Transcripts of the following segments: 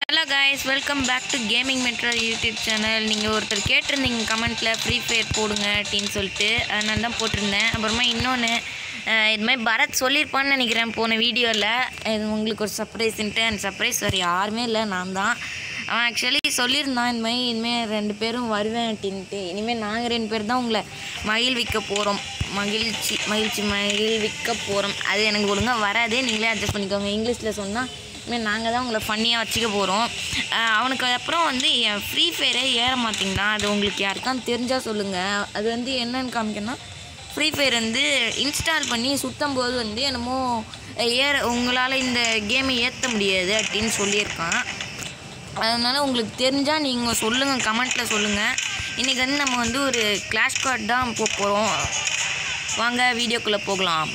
Hello guys welcome back to gaming metro YouTube channel நீங்கள் ஒருத்தர் கேட்டிருந்தீங்க கமெண்ட்டில் ஃப்ரீ ஃபயர் போடுங்க அப்படின்னு சொல்லிட்டு அதனால தான் போட்டிருந்தேன் அப்புறமா இன்னொன்று இது மாதிரி பரத் சொல்லியிருப்பான்னு நினைக்கிறேன் போன வீடியோவில் இது உங்களுக்கு ஒரு சர்ப்ரைஸ்ன்ட்டு அந்த சர்ப்ரைஸ் வேறு யாருமே இல்லை நான் தான் அவன் ஆக்சுவலி சொல்லியிருந்தான் இந்த மாதிரி இனிமேல் ரெண்டு பேரும் வருவேன் அப்படின்ட்டு இனிமேல் நாங்கள் ரெண்டு பேர் தான் உங்களை மகிழ்விக்க போகிறோம் மகிழ்ச்சி மகிழ்ச்சி மகிழ்விக்க போகிறோம் அது எனக்கு ஒழுங்காக வராது நீங்களே அட்ஜஸ்ட் பண்ணிக்கோங்க இங்கிலீஷில் சொன்னால் இனிமேல் நாங்கள் தான் உங்களை ஃபன்னியாக வச்சுக்க போகிறோம் அவனுக்கு அப்புறம் வந்து என் ஃப்ரீ ஃபயரே ஏற மாட்டிங்கன்னா அது உங்களுக்கு யாருக்கான்னு தெரிஞ்சால் சொல்லுங்கள் அது வந்து என்னன்னு காமிக்கணும்னா ஃப்ரீ ஃபயர் வந்து இன்ஸ்டால் பண்ணி சுத்தம் போது வந்து என்னமோ ஏற உங்களால் இந்த கேமை ஏற்ற முடியாது அப்படின்னு சொல்லியிருக்கான் அதனால் உங்களுக்கு தெரிஞ்சால் நீங்கள் சொல்லுங்கள் கமெண்ட்டில் சொல்லுங்கள் இன்றைக்கி வந்து நம்ம வந்து ஒரு கிளாஷ் கார்டு தான் போக போகிறோம் வாங்க வீடியோக்குள்ளே போகலாம்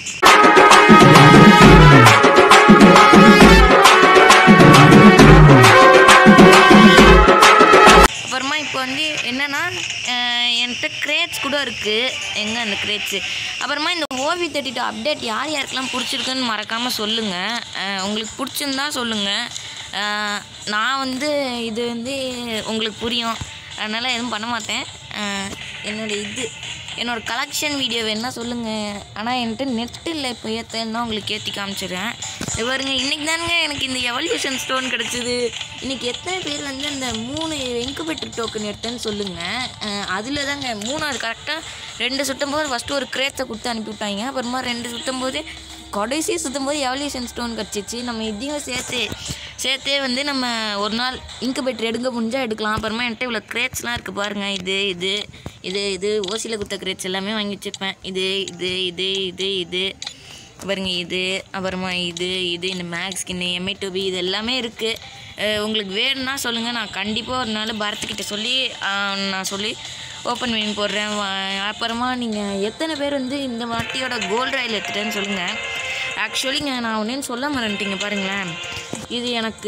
அப்புறமா இப்போ வந்து என்னென்னா என்கிட்ட கிரேட்ஸ் கூட இருக்குது எங்கே அந்த கிரேட்ஸு அப்புறமா இந்த ஓவி தேர்ட்டி அப்டேட் யார் யாருக்கெல்லாம் பிடிச்சிருக்குன்னு மறக்காமல் சொல்லுங்கள் உங்களுக்கு பிடிச்சிருந்தா சொல்லுங்கள் அஹ், நான் வந்து இது வந்து உங்களுக்கு புரியும் அதனால் எதுவும் பண்ண மாட்டேன் அஹ், என்னோட இது என்னோட கலெக்ஷன் வீடியோ வேணா சொல்லுங்கள் ஆனால் என்கிட்ட நெட் இல்லை இப்போ ஏற்றேன்னா உங்களுக்கு ஏற்றி காமிச்சிடுறேன் இது பாருங்க இன்றைக்கி தானுங்க எனக்கு இந்த எவல்யூஷன் ஸ்டோன் கிடச்சிது இன்றைக்கி எத்தனை பேர் வந்து அந்த மூணு இன்குபேட்டர் டோக்கன் எடுத்தேன்னு சொல்லுங்கள் அதில் தாங்க மூணாவது கரெக்டாக ரெண்டு சுட்டும் போது ஃபஸ்ட்டு ஒரு கிரேத்தை கொடுத்து அனுப்பி விட்டாங்க அப்புறமா ரெண்டு சுட்டும் போது கடைசி சுற்றும் போது எவல்யூஷன் ஸ்டோன் கிடச்சிச்சு நம்ம இதையும் சேர்த்து சேர்த்தே வந்து நம்ம ஒரு நாள் இன்குபேட்டர் எடுக்க முடிஞ்சால் எடுக்கலாம் அப்புறமா என்கிட்ட இவ்வளோ கிரேட்ஸ்லாம் இருக்குது பாருங்கள் இது இது இது இது ஓசியில் குத்த கிரேட்ஸ் எல்லாமே வாங்கி வச்சுருப்பேன் இது இது இது இது இது பாருங்க இது அப்புறமா இது இது இந்த மேக்ஸ் ஸ்கின்னு எம்ஐ டூபி இது எல்லாமே இருக்குது உங்களுக்கு வேணும்னா சொல்லுங்கள் நான் கண்டிப்பாக ஒரு நாள் பரத்துக்கிட்ட சொல்லி அஹ், நான் சொல்லி ஓப்பன் பண்ணி போடுறேன் வா- அப்புறமா நீங்கள் எத்தனை பேர் வந்து இந்த வாட்டியோட கோல்டு ராயில் எடுத்துட்டேன்னு சொல்லுங்கள் ஆக்சுவலிங்க நான் ஒன்றேன்னு சொல்ல மறந்துட்டீங்க பாருங்களேன் இது எனக்கு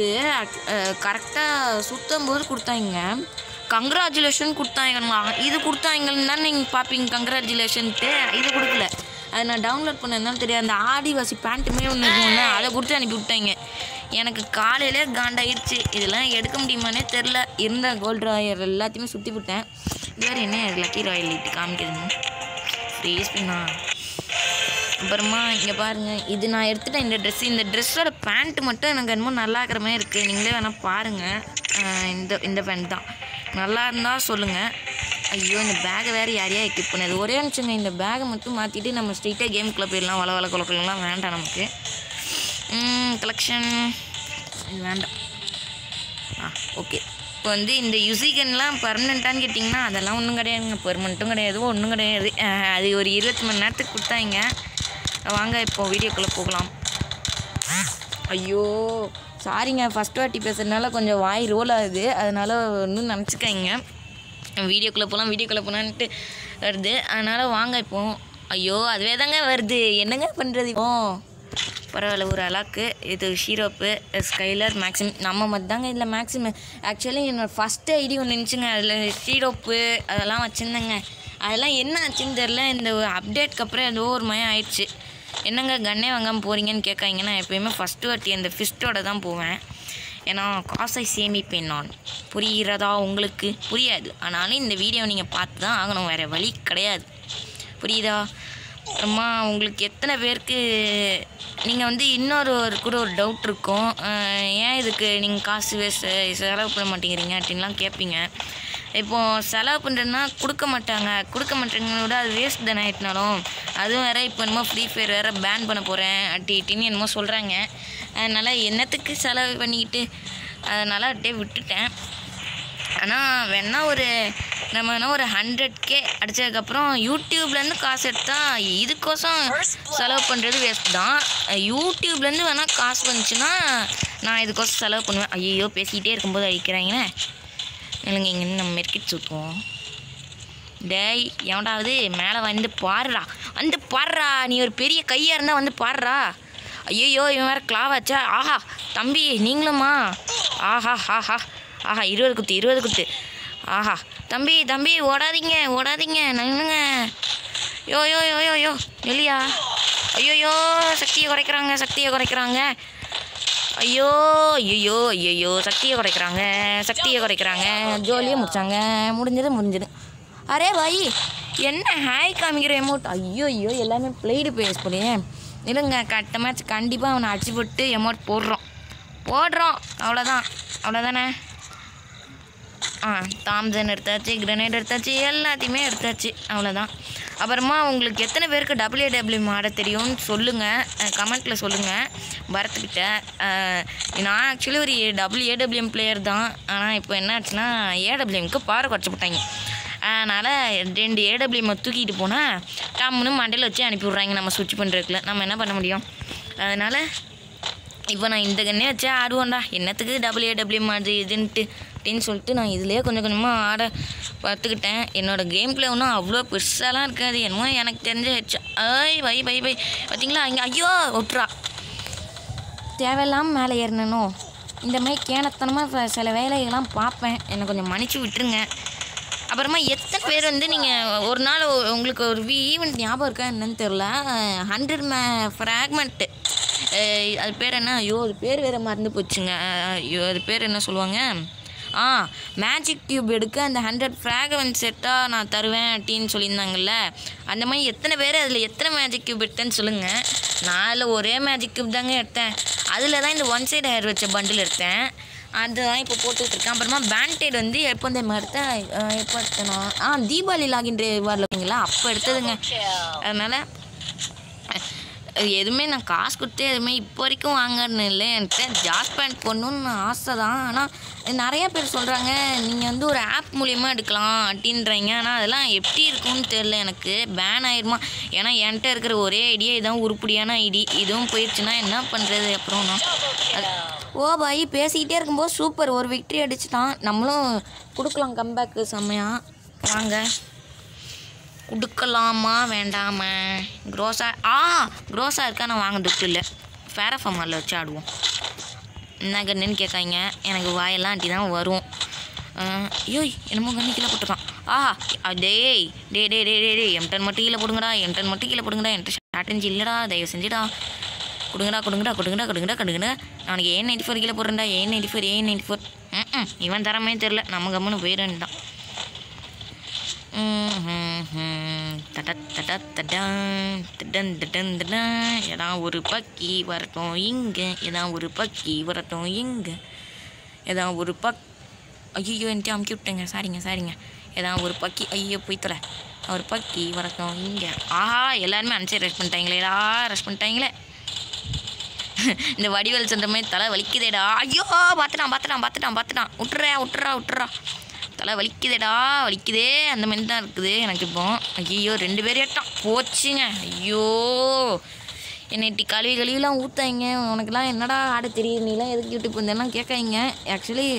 கரெக்டாக சுத்தம் போது கொடுத்தாங்க கங்க்ராச்சுலேஷன் கொடுத்தாங்களா இது கொடுத்தாங்கன்னு தான் நீங்கள் பார்ப்பீங்க கங்க்ராச்சுலேஷன்ட்டு இது கொடுக்கல அதை நான் டவுன்லோட் பண்ணதுனால தெரியாது அந்த ஆடிவாசி பேண்ட்டுமே ஒன்று இருக்கும்ல அதை கொடுத்து அனுப்பி விட்டாங்க எனக்கு காலையிலே காண்டாயிடுச்சு இதெல்லாம் எடுக்க முடியுமானே தெரில இருந்த கோல்டு ராயர் எல்லாத்தையுமே சுற்றி விட்டேன் இது வேறு என்ன லக்கி ராயல் இட்டு காமிக்கிறதுங்க ஃபேஸ் பின்னா அப்புறமா இங்கே பாருங்கள் இது நான் எடுத்துட்டேன் இந்த ட்ரெஸ் இந்த ட்ரெஸ்ஸோட பேண்ட் மட்டும் எனக்கு என்னமோ நல்லா இருக்கிற மாதிரி இருக்குது நீங்களே வேணால் பாருங்கள் அஹ் இந்த இந்த பேண்ட் தான் நல்லா இருந்தால் சொல்லுங்கள் ஐயோ இந்த பேக்கை வேறு யாரையா எக்யூப் பண்ணது ஒரே நிமிஷங்க இந்த பேக்கை மட்டும் மாற்றிட்டு நம்ம ஸ்ட்ரெயிட்டாக கேமுக்குள்ளே போயிடலாம் வள வள குளக்குலாம் வேண்டாம் நமக்கு கலெக்ஷன் இது வேண்டாம் ஆ ஓகே இப்போ வந்து இந்த யுசிகன்லாம் பர்மனெண்ட்டான்னு கேட்டிங்கன்னா அதெல்லாம் ஒன்றும் கிடையாதுங்க பெர்மனெண்ட்டும் கிடையாது ஒன்றும் கிடையாது அஹ் அது ஒரு இருபத்தி மணி நேரத்துக்கு கொடுத்தாங்க வாங்க இப்போ வீடியோக்குள்ளே போகலாம் ஐயோ சாரிங்க ஃபஸ்ட் வாட்டி பேசுறதுனால கொஞ்சம் வாய் ரோல் ஆகுது அதனால் ஒன்றும் நினச்சிக்காங்க வீடியோக்குள்ளே போகலாம் வீடியோக்குள்ளே போகலான்ட்டு வருது அதனால் வாங்க இப்போ ஐயோ அதுவே தாங்க வருது என்னங்க பண்ணுறது இப்போ பரவாயில்ல ஒரு அலாக்கு இது ஷீரோப்பு ஸ்கைலர் மேக்ஸிமம் நம்ம மட்டும் தாங்க இதில் மேக்ஸிமம் ஆக்சுவலி என்னோடய ஃபஸ்ட்டு ஐடி ஒன்று இருந்துச்சுங்க அதில் ஷீரோப்பு அதெல்லாம் வச்சுருந்தேங்க அதெல்லாம் என்ன ஆச்சுன்னு தெரில இந்த அப்டேட்க்கு அப்புறம் ஏதோ ஒரு மயம் ஆயிடுச்சு என்னங்க கன்னே வாங்காமல் போகிறீங்கன்னு கேட்காங்க நான் எப்பயுமே ஃபஸ்ட்டு வாட்டி அந்த ஃபிஸ்ட்டோட தான் போவேன் ஏன்னா காசை சேமிப்பேன் நான் புரிகிறதா உங்களுக்கு புரியாது ஆனாலும் இந்த வீடியோ நீங்கள் பார்த்து தான் ஆகணும் வேறு வழி கிடையாது புரியுதா அப்புறமா உங்களுக்கு எத்தனை பேருக்கு நீங்கள் வந்து இன்னொரு ஒரு கூட ஒரு டவுட் இருக்கும் அஹ் ஏன் இதுக்கு நீங்கள் காசு வேஸ்ட் செலவு பண்ண மாட்டேங்கிறீங்க அப்படின்லாம் கேட்பீங்க இப்போது செலவு பண்ணுறதுனா கொடுக்க மாட்டாங்க கொடுக்க மாட்டேங்கிறத விட அது வேஸ்ட் தானே ஆயிட்டுனாலும் அதுவும் வேறு இப்போ என்னமோ ஃப்ரீ ஃபயர் வேறு பேன் பண்ண போகிறேன் அட்டி இட்டின்னு என்னமோ சொல்கிறாங்க அதனால் என்னத்துக்கு செலவு பண்ணிக்கிட்டு அதனால் அப்படியே விட்டுட்டேன் ஆனால் வேணா ஒரு நம்ம வேணா ஒரு ஹண்ட்ரட் கே அடித்ததுக்கப்புறம் யூடியூப்லேருந்து காசு எடுத்தால் இதுக்கோசம் செலவு பண்ணுறது வேஸ்ட் தான் யூடியூப்லேருந்து வேணால் காசு வந்துச்சுன்னா நான் இதுக்கோசம் செலவு பண்ணுவேன் ஐயோ பேசிக்கிட்டே இருக்கும்போது அழிக்கிறாங்களே இல்லைங்க இங்கே நம்ம மெர்க்கிட் சுற்றுவோம் டேய் எவனாவது மேலே வந்து பாருடா வந்து பாருடா நீ ஒரு பெரிய கையாக இருந்தால் வந்து பாருடா ஐயோ இவன் வேறு கிளாவாச்சா ஆஹா தம்பி நீங்களுமா ஆஹா ஆஹா ஆஹா இருபது குத்து இருபது குத்து ஆஹா தம்பி தம்பி ஓடாதீங்க ஓடாதீங்க நில்லுங்க யோ யோ யோ யோ யோ இல்லையா ஐயோயோ சக்தியை குறைக்கிறாங்க சக்தியை குறைக்கிறாங்க ஐயோ ஐயோ ஐயோ சக்தியை குறைக்கிறாங்க சக்தியை குறைக்கிறாங்க ஜோலியாக முடிச்சாங்க முடிஞ்சது முடிஞ்சது அரே பாய் என்ன ஹாய் காமிக்கிற எமௌண்ட் ஐயோ ஐயோ எல்லாமே பிளேடு பேஸ் போலியே இல்லைங்க கட்ட மேட்ச் கண்டிப்பாக அவனை அடிச்சு போட்டு எமௌண்ட் போடுறோம் போடுறோம் அவ்வளோதான் அவ்வளோதானே ஆ தாம்சன் எடுத்தாச்சு கிரனேட் எடுத்தாச்சு எல்லாத்தையுமே எடுத்தாச்சு அவ்வளோதான் அப்புறமா உங்களுக்கு எத்தனை பேருக்கு டபிள்யூ டபிள்யூ ஆட தெரியும்னு சொல்லுங்கள் கமெண்ட்டில் சொல்லுங்கள் பரத்துக்கிட்ட அஹ், நான் ஆக்சுவலி ஒரு டபிள்யூ ஏடபிள்யூஎம் பிளேயர் தான் ஆனால் இப்போ என்ன ஆச்சுன்னா ஏடபிள்யூஎம்க்கு பாறை குறைச்சி போட்டாங்க அதனால் ரெண்டு ஏடபிள்யூஎம்மை தூக்கிட்டு போனால் டம்முன்னு மண்டையில் வச்சு அனுப்பி விட்றாங்க நம்ம சுவிட்ச் பண்ணுறதுக்குள்ள நம்ம என்ன பண்ண முடியும் அதனால் இப்போ நான் இந்த கண்ணே வச்சே ஆடுவோம்டா என்னத்துக்கு டபிள்யூ டபிள்யூ அது இதுன்ட்டு அப்படின்னு சொல்லிட்டு நான் இதுலேயே கொஞ்சம் கொஞ்சமாக ஆட பார்த்துக்கிட்டேன் என்னோடய கேம் பிளே ஒன்றும் அவ்வளோ பெருசாலாம் இருக்காது என்னமோ எனக்கு தெரிஞ்ச ஹெச்சா ஐய் பை பை பை பார்த்தீங்களா இங்கே ஐயோ ஒட்டுறா தேவையில்லாமல் மேலே ஏறணும் இந்த மாதிரி கேனத்தனமாக சில வேலைகள்லாம் பார்ப்பேன் என்னை கொஞ்சம் மன்னிச்சு விட்டுருங்க அப்புறமா எத்தனை பேர் வந்து நீங்கள் ஒரு நாள் ஒ- உங்களுக்கு ஒரு ஈவெண்ட் ஞாபகம் இருக்கா என்னன்னு தெரில ஹண்ட்ரட் மே ஃப்ராக்மெண்ட்டு அது பேர் என்ன ஐயோ அது பேர் வேறு மறந்து போச்சுங்க அஹ், ஐயோ அது பேர் என்ன சொல்லுவாங்க ஆ மேஜிக் டியூப் எடுக்க அந்த ஹண்ட்ரட் ஃப்ராக்மெண்ட் செட்டாக நான் தருவேன் அப்படின்னு சொல்லியிருந்தாங்கல்ல அந்த மாதிரி எத்தனை பேர் அதில் எத்தனை மேஜிக் டியூப் எடுத்தேன்னு சொல்லுங்கள் நான் அதில் ஒரே மேஜிக் டியூப் தாங்க எடுத்தேன் அதில் தான் இந்த ஒன் சைடு ஹேர் வச்ச பண்டில் எடுத்தேன் அதுதான் இப்போ போட்டுட்டு இருக்கேன் அப்புறமா பேண்டேட் வந்து எப்போ இந்த மாதிரி எடுத்தேன் அஹ் எப்போ எடுத்தேனா ஆ தீபாவளி லாகின் வாரில் இருக்கீங்களா அப்போ எடுத்ததுங்க அதனால் அது எதுவுமே நான் காசு கொடுத்து எதுவுமே இப்போ வரைக்கும் வாங்கன்னு இல்லை என்கிட்ட ஜாஸ் பேண்ட் போடணுன்னு ஆசை தான் ஆனால் நிறைய பேர் சொல்கிறாங்க நீங்கள் வந்து ஒரு ஆப் மூலியமாக எடுக்கலாம் அப்படின்றீங்க ஆனால் அதெல்லாம் எப்படி இருக்கும்னு தெரில எனக்கு பேன் ஆயிருமா ஏன்னா என்கிட்ட இருக்கிற ஒரே ஐடியா இதான் உருப்படியான ஐடி இதுவும் போயிடுச்சுன்னா என்ன பண்ணுறது அப்புறம் நான் அது- ஓ பாய் பேசிக்கிட்டே இருக்கும்போது சூப்பர் ஒரு விக்ட்ரி அடிச்சுட்டான் நம்மளும் கொடுக்கலாம் கம்பேக்கு செம்மையா வாங்க கொடுக்கலாமா வேண்டாமா க்ரோஸா ஆ க்ரோஸா இருக்கா நான் வாங்க துட்டு இல்லை ஃபேரஃபமாரில் வச்சு ஆடுவோம் என்ன கண்ணுன்னு கேட்காங்க எனக்கு வாயெல்லாம் அட்டி தான் வரும் அஹ், ஐயோய் என்னமோ கண்ணு கீழே போட்டுருக்கான் ஆஹா டேய் டே டே டே டே டே எம்டன் மட்டும் கீழே போடுங்கடா எம்டன் மட்டும் கீழே போடுங்கடா என்கிட்ட ஷார்டன்ஜி இல்லைடா தயவு செஞ்சுடா கொடுங்கடா கொடுங்கடா கொடுங்கடா கொடுங்கடா கொடுங்கடா அவனுக்கு ஏ நைன்டி ஃபோர் கீழே போடுறேன்டா A ninety four A ninety four ம் இவன் தரமே தெரில நம்ம கம்முன்னு போயிடன்டான் ஏதா ஒரு பக்கி வரட்டும் இங்க ஏதா ஒரு பக்கி வரட்டும் இங்க ஏதா ஒரு பக் ஐயோ என்கிட்ட அமுக்கி விட்டேங்க சாரிங்க சாரிங்க ஏதா ஒரு பக்கி ஐயோ போய்த்தல ஒரு பக்கி வரட்டும் இங்க ஆஹா எல்லாருமே அன்சைட் ரெஸ்ட் பண்ணிட்டாங்களேடா ரெஸ்ட் பண்ணிட்டாங்களே இந்த வடிவேல் சொல்ற மாதிரி தலை வலிக்குதேடா ஐயோ பார்த்துட்டான் பார்த்துட்டான் பார்த்துட்டான் பார்த்துட்டான் விட்டுறா விட்டுறா விட்டுறா தலை வலிக்குதேடா வலிக்குதே அந்த மாதிரி தான் இருக்குது எனக்கு இப்போ ஐயோ ரெண்டு பேரும் ஏட்டான் போச்சுங்க ஐயோ என்னை இட்டி கழுவி கழுவிலாம் ஊத்தாங்க உனக்கெல்லாம் என்னடா ஆட தெரியுது நீலாம் எதுக்கு யூடியூப் வந்தேன்னா கேட்காங்க ஆக்சுவலி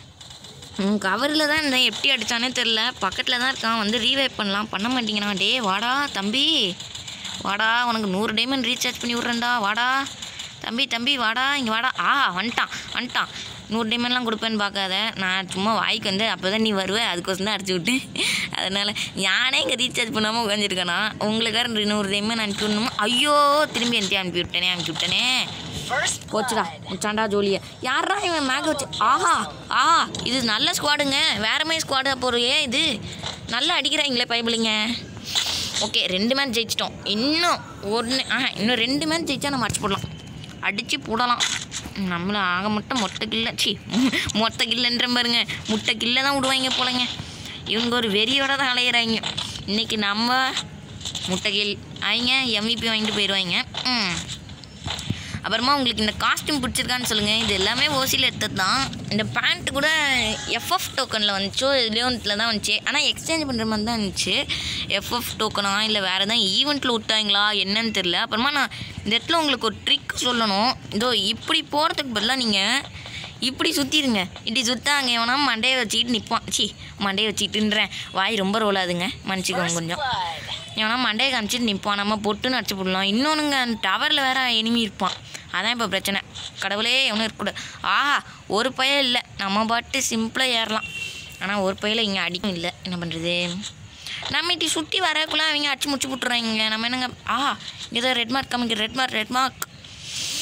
கவரில் தான் இருந்தேன் எப்படி அடித்தானே தெரில பக்கத்தில் தான் இருக்கான் வந்து ரீவைப் பண்ணலாம் பண்ண மாட்டேங்கிறான் டே வாடா தம்பி வாடா உனக்கு நூறு டைமண்ட் ரீசார்ஜ் பண்ணி விட்றேன்டா வாடா தம்பி தம்பி வாடா இங்கே வாடா ஆ வந்துட்டான் வந்துட்டான் நூறு டைமண்ட்லாம் கொடுப்பேன்னு பார்க்காத நான் சும்மா வாய்க்கு வந்து அப்போ தான் நீ வருவ அதுக்கோசம் தான் அடிச்சு விட்டு அதனால் யானே இங்கே ரீசார்ஜ் பண்ணாமல் உட்காந்துருக்கானா உங்களுக்கார நூறு டைமண்ட் அனுப்பி விடணுமா ஐயோ திரும்பி என்கிட்ட அனுப்பி விட்டேனே அனுப்பி விட்டேனே போச்சுடா முச்சாண்டா ஜோலியா யாரா இவன் மேக வச்சு ஆஹா ஆஹா இது நல்ல ஸ்குவாடுங்க வேற மாதிரி ஸ்குவாடு போறியே இது நல்லா அடிக்கிறாங்களே பைபிளிங்க ஓகே ரெண்டு மேட்ச் ஜெயிச்சிட்டோம் இன்னும் ஒன்று ஆ இன்னும் ரெண்டு மேட்ச் ஜெயிச்சா நம்ம அடிச்சு போடலாம் அடித்து போடலாம் நம்மள ஆக மட்டும் மொட்டை கில்ல சி மொத்த கில்லன்ற பாருங்க முட்டை கில்ல தான் விடுவாங்க போலங்க இவங்க ஒரு வெறியோட தான் அலையிறாங்க இன்னைக்கு நம்ம முட்டை கில் அவங்க எம்விபி வாங்கிட்டு போயிடுவாங்க ம் அப்புறமா உங்களுக்கு இந்த காஸ்டியூம் பிடிச்சிருக்கான்னு சொல்லுங்கள் இது எல்லாமே ஓசியில் எடுத்தது தான் இந்த பேண்ட் கூட எஃப்எஃப் டோக்கனில் வந்துச்சோ இதுலேயோன்ல தான் வந்துச்சு ஆனால் எக்ஸ்சேஞ்ச் பண்ணுற மாதிரி தான் இருந்துச்சு எஃப்எஃப் டோக்கனா இல்லை வேறு எதாவது ஈவெண்ட்டில் விட்டாங்களா என்னன்னு தெரில அப்புறமா நான் இந்த இடத்துல உங்களுக்கு ஒரு ட்ரிக் சொல்லணும் இதோ இப்படி போகிறதுக்கு பதிலாக நீங்கள் இப்படி சுற்றிடுங்க இப்படி சுத்தாங்க எவனா மண்டையை வச்சுக்கிட்டு நிற்பான் சி மண்டையை வச்சுக்கிட்டுன்றேன் வாய் ரொம்ப ரோலாதுங்க மன்னிச்சிக்கோங்க கொஞ்சம் எவனா மண்டையை காமிச்சிட்டு நிற்பான் நம்ம பொட்டுன்னு அடிச்சு போடலாம் இன்னொன்றுங்க அந்த டவரில் வேற எனிமி இருப்பான் அதான் இப்போ பிரச்சனை கடவுளே எவனும் இருக்கக்கூடாது ஆஹா ஒரு பையன் இல்லை நம்ம பாட்டு சிம்பிளாக ஏறலாம் ஆனால் ஒரு பையில இங்கே அடிக்கும் இல்லை என்ன பண்ணுறது நம்ம இப்படி சுற்றி வரக்குள்ள அவங்க அடிச்சு முடிச்சு விட்டுறாங்க நம்ம என்னங்க ஆஹா ஏதோ ரெட் மார்க் கம்மிங்க ரெட் மார்க் ரெட் மார்க்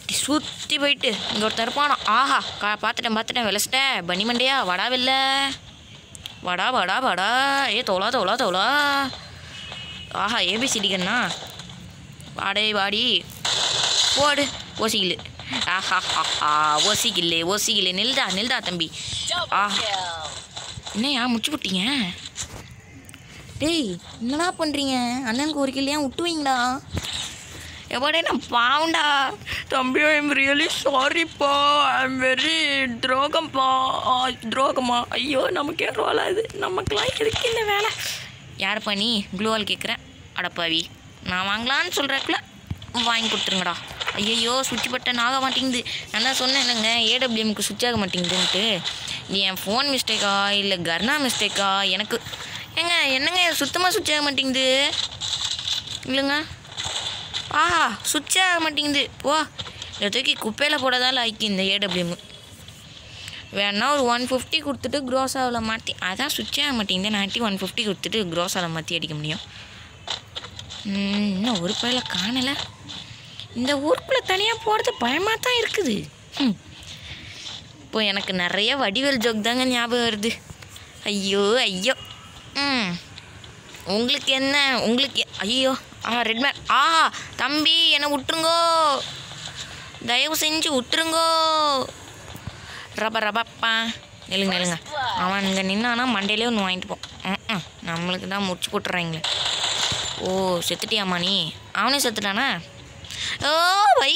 சுற்றி போயிட்டு இங்கே ஒருத்தர் இருப்பானா ஆஹா கா பார்த்துட்டேன் பார்த்துட்டேன் விளைச்சிட்டேன் பனி மண்டையா வடா வெளில வடா வடா வடா ஏ தோலா தோலா தோலா ஆஹா ஏபிசிடிக்கண்ணா வாடே வாடி போடு ஓசிக்கில்லு ஆஹா ஆஹா ஓசிக்கில்லு ஓசிக்கில்லு நில்டா நில்டா தம்பி ஆஹா என்னையா முடிச்சு விட்டீங்க டேய் என்னடா பண்ணுறீங்க அண்ணனுக்கு ஒரு கில்லையா விட்டு வைங்கடா எப்பாடே நான் பாவண்டா தம்பி ஐம் ரியலி சாரிப்பா ஐம் வெரி துரோகம்ப்பா ஆ, துரோகமா ஐயோ நமக்கு ஏன் ரோலா இது நமக்குலாம் எதுக்கு இந்த வேலை யாருப்பா நீ குளோவால் கேட்குறேன் அடப்பாவி நான் வாங்கலான்னு சொல்கிறக்குள்ள வாங்கி கொடுத்துருங்கடா ஐயையோ சுவிட்ச் பட்டன் ஆக மாட்டேங்குது நான் தான் சொன்னேன் இல்லைங்க ஏடபிள்யூஎம்க்கு சுவிட்ச் ஆக மாட்டேங்குதுன்ட்டு இது என் ஃபோன் மிஸ்டேக்கா இல்லை கர்னா மிஸ்டேக்கா எனக்கு ஏங்க என்னங்க சுத்தமாக சுவிட்ச் ஆக மாட்டேங்குது இல்லைங்க ஆஹா சுவிட்சே ஆக மாட்டேங்குது போ இதை தூக்கி குப்பையில் போடதால ஆக்கி இந்த ஏடபிள்யூமு வேணா ஒரு ஒன் ஃபிஃப்டி கொடுத்துட்டு க்ரோஸாவில் மாற்றி அதான் சுவிட்சே ஆக மாட்டேங்குது நான் ஒன் ஃபிஃப்டி கொடுத்துட்டு க்ரோஸாவில் மாற்றி அடிக்க முடியும் ம், இன்னும் ஒரு பையில காணலை இந்த ஊருக்குள்ளே தனியாக போகிறது பயமாக தான் இருக்குது ம். இப்போ எனக்கு நிறைய வடிவேல் ஜோக் தாங்க ஞாபகம் வருது ஐயோ ஐயோ ம் உங்களுக்கு என்ன உங்களுக்கு எ- ஐயோ ஆ ரெட்மேன் ஆ தம்பி என்னை விட்டுருங்கோ தயவு செஞ்சு விட்டுருங்கோ ரப ரபப்பா நில்லுங்க நில்லுங்க அவன் இங்கே நின்னானா மண்டையிலே ஒன்று வாங்கிட்டு போ ம், ம் நம்மளுக்கு தான் முடிச்சு போட்டுறாங்களே ஓ செத்துட்டியாம்மா நீ அவனே செத்துட்டானா ஓ why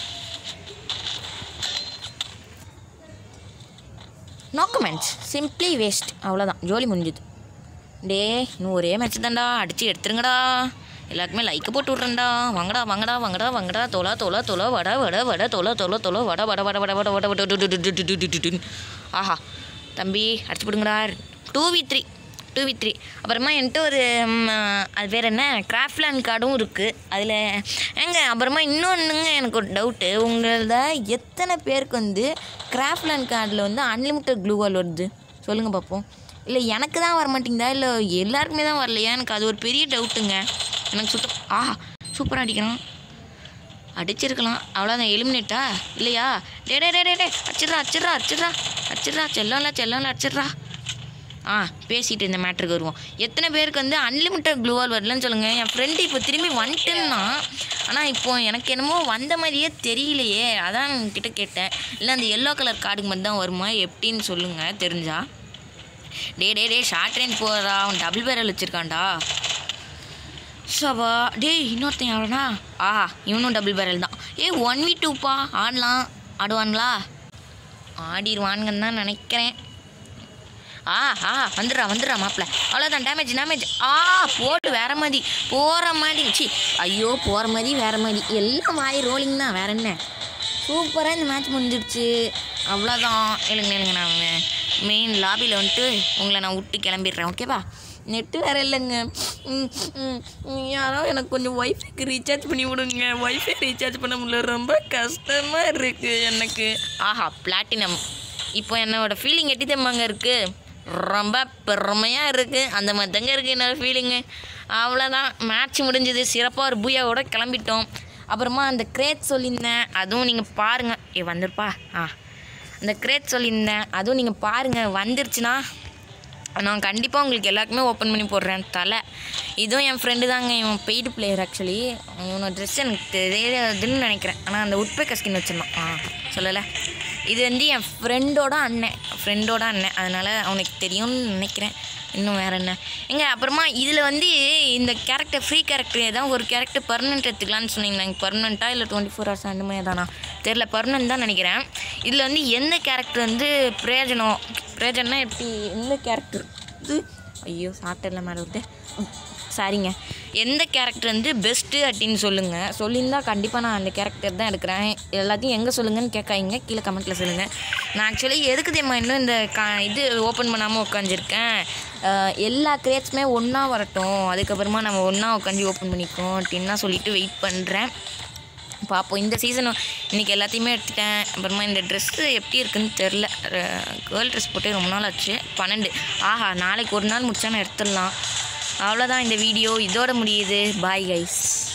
no comments simply waste அவ்வளோதான் ஜோலி முடிஞ்சுது டே இன்னும் ஒரே மேட்ச் தான்டா அடித்து எடுத்துருங்கடா எல்லாருக்குமே லைக்கை போட்டு விட்றேன்டா வாங்கடா வாங்கடா வாங்கடா வாங்கடா தோலா தோலா தோலா வட வட வட தோலா தோலா தோலா வட வட வட வட வட வட வட டு டு டு டு டு டு டு டு. ஆஹா தம்பி அடிச்சு விடுங்கடா two V three two V three அப்புறமா என்கிட்ட ஒரு ம், அது பேர் என்ன கிராஃப்ட்லேண்ட் கார்டும் இருக்குது அதில் ஏங்க அப்புறமா இன்னொன்றுங்க எனக்கு ஒரு டவுட்டு உங்களத எத்தனை பேருக்கு வந்து கிராஃப்ட்லேண்ட் கார்டில் வந்து அன்லிமிட்டட் க்ளூவால் வருது சொல்லுங்கள் பார்ப்போம் இல்லை எனக்கு தான் வர மாட்டேங்குதா இல்லை எல்லாருக்குமே தான் வரலையா எனக்கு அது ஒரு பெரிய டவுட்டுங்க எனக்கு சுத்தம் ஆ சூப்பராக அடிக்கிறான் அடிச்சிருக்கலாம் அவ்வளோதான் எலிமினேட்டா இல்லையா டே டே டே டே டே அடிச்சிட்றா அடிச்சிட்றா அடிச்சிட்றா அடிச்சிட்றா செல்லம்ல செல்லம்ல அடிச்சிட்றா ஆ பேசிட்டு இந்த மேட்ருக்கு வருவோம் எத்தனை பேருக்கு வந்து அன்லிமிட்டட் க்ளூவால் வரலன்னு சொல்லுங்கள் என் ஃப்ரெண்டு இப்போ திரும்பி வந்துட்டேன்னா ஆனால் இப்போ எனக்கு என்னமோ வந்த மாதிரியே தெரியலையே அதான் கிட்ட கேட்டேன் இல்லை அந்த எல்லோ கலர் கார்டுக்கு மட்டும் தான் வருமா எப்படின்னு சொல்லுங்கள் தெரிஞ்சா டே டே டே ஷார்ட் ரேஞ்ச் போகிறா அவன் டபுள் பேரல் வச்சுருக்கான்டா சபா டேய் இன்னொருத்தன் எவ்வளோனா ஆ இவனும் டபுள் பேரல் தான் ஏ ஒன் வி டூப்பா ஆடலாம் ஆடுவானுங்களா ஆடிடுவானுங்கன்னு தான் நினைக்கிறேன் ஆ ஆ வந்துடுறா வந்துடுறா மாப்பிள்ள அவ்வளோதான் டேமேஜ் டேமேஜ் ஆ போட்டு வேற மாதிரி போகிற மாதிரி சி ஐயோ போகிற மாதிரி வேற மாதிரி எல்லாம் வாய் ரோலிங் தான் வேற என்ன சூப்பராக இந்த மேட்ச் முடிஞ்சிடுச்சு அவ்வளோதான் இல்லைங்க இல்லைங்க நான் மெயின் லாபியில் வந்துட்டு உங்களை நான் விட்டு கிளம்பிடுறேன் ஓகேவா நெட்டு வேற இல்லைங்க ம், ம், ம், யாரோ எனக்கு கொஞ்சம் ஒய்ஃபைக்கு ரீசார்ஜ் பண்ணி விடுங்க ஒய்ஃபை ரீசார்ஜ் பண்ண முடியல ரொம்ப கஷ்டமாக இருக்குது எனக்கு ஆஹா பிளாட்டினம் இப்போ என்னோட ஃபீலிங் எட்டி தம்மாங்க இருக்குது ரொம்ப பெருமையாக இருக்குது அந்த மாதிரி தாங்க இருக்குது என்னோட ஃபீலிங்கு அவ்வளோதான் மேட்ச் முடிஞ்சது சிறப்பாக ஒரு பூயாவோட கிளம்பிட்டோம் அப்புறமா அந்த கிரேட் சொல்லியிருந்தேன் அதுவும் நீங்கள் பாருங்கள் ஏ வந்திருப்பா ஆ அந்த கிரேட் சொல்லியிருந்தேன் அதுவும் நீங்கள் பாருங்கள் வந்துருச்சுன்னா நான் கண்டிப்பாக உங்களுக்கு எல்லாருக்குமே ஓப்பன் பண்ணி போடுறேன் தலை இதுவும் என் ஃப்ரெண்டு தாங்க இவன் பெய்டு பிளேயர் ஆக்சுவலி இவனோட ட்ரெஸ் எனக்கு தெரியாதுன்னு நினைக்கிறேன் ஆனால் அந்த உட்பேக்க ஸ்கின் வச்சிருந்தான் ஆ சொல்லலை இது வந்து என் ஃப்ரெண்டோட அண்ணன் ஃப்ரெண்டோட அண்ணன் அதனால் அவனுக்கு தெரியும்னு நினைக்கிறேன் இன்னும் வேறு என்ன எங்க அப்புறமா இதில் வந்து இந்த கேரக்டர் ஃப்ரீ கேரக்டர் ஏதாவது ஒரு கேரக்டர் பர்மனெண்ட் எடுத்துக்கலாம்னு சொன்னீங்க பர்மனெண்ட்டா இல்லை டுவெண்ட்டி ஃபோர் ஹவர்ஸ் அந்த மாதிரி தானா தெரில பர்மனெண்ட் தான் நினைக்கிறேன் இதில் வந்து எந்த கேரக்டர் வந்து பிரயோஜனம் பிரயோஜனம்னா எப்படி எந்த கேரக்டர் இது ஐயோ சாப்பிட்டல மேலே விட்டு சாரிங்க எந்த கேரக்டர் வந்து பெஸ்ட்டு அப்படின்னு சொல்லுங்கள் சொல்லியிருந்தா கண்டிப்பாக நான் அந்த கேரக்டர் தான் எடுக்கிறேன் எல்லாத்தையும் எங்கே சொல்லுங்கன்னு கேட்காதீங்க கீழே கமெண்ட்டில் சொல்லுங்கள் நான் ஆக்சுவலி எதுக்கு தெரியுமா இன்னும் இந்த கா இது ஓப்பன் பண்ணாமல் உட்காந்துருக்கேன் எல்லா கிரேட்ஸுமே ஒன்றா வரட்டும் அதுக்கப்புறமா நம்ம ஒன்றா உட்காந்து ஓப்பன் பண்ணிக்கோம் அப்படின்னா சொல்லிட்டு வெயிட் பண்ணுறேன் பார்ப்போம் இந்த சீசன் இன்றைக்கி எல்லாத்தையுமே எடுத்துட்டேன் அப்புறமா இந்த ட்ரெஸ்ஸு எப்படி இருக்குன்னு தெரில கேர்ள் ட்ரெஸ் போட்டு ரொம்ப நாள் ஆச்சு பன்னெண்டு ஆஹா நாளைக்கு ஒரு நாள் முடிச்சா நான் எடுத்துடலாம் அவ்வளோதான் இந்த வீடியோ இதோட முடியுது பாய் கைஸ்